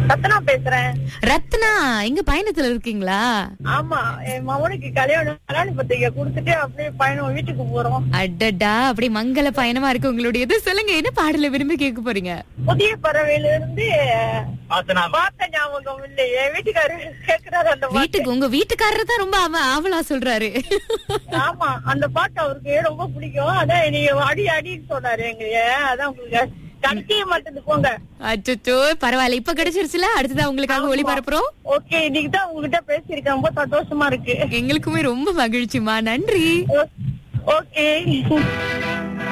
ரத்னா பேசுறேன் ரத்னா எங்க பயணத்துல இருக்கீங்களா ஆமா என் மகனுக்கு கல்யாணம் கல்யாண பத்திரிக்கை கொடுத்துட்டு அப்படியே பயணம் வீட்டுக்கு போறோம் அடடா அப்படி மங்கள பயணமா இருக்கு உங்களுடையது சொல்லுங்க என்ன பாடல விரும்பி கேட்க போறீங்க புதிய பறவையில இருந்து பார்த்த ஞாபகம் இல்லை என் வீட்டுக்காரரு கேக்குறாரு அந்த பாட்டு வீட்டுக்கு உங்க வீட்டுக்காரர் தான் ரொம்ப அவ ஆவலா சொல்றாரு ஆமா அந்த பாட்டு அவருக்கு ரொம்ப பிடிக்கும் அதான் நீங்க அடி அடின்னு சொன்னாரு எங்க அதான் உங்களுக்கு கடைசிய மாட்டது போங்க அச்சோ பரவாயில்ல இப்ப கிடைச்சிருச்சுல அடுத்ததா உங்களுக்காக ஒளிபரப்புறோம் ஓகே இன்னைக்கு தான் உங்ககிட்ட பேசியிருக்கேன் ரொம்ப சந்தோஷமா இருக்கு எங்களுக்குமே ரொம்ப மகிழ்ச்சிமா நன்றி ஓகே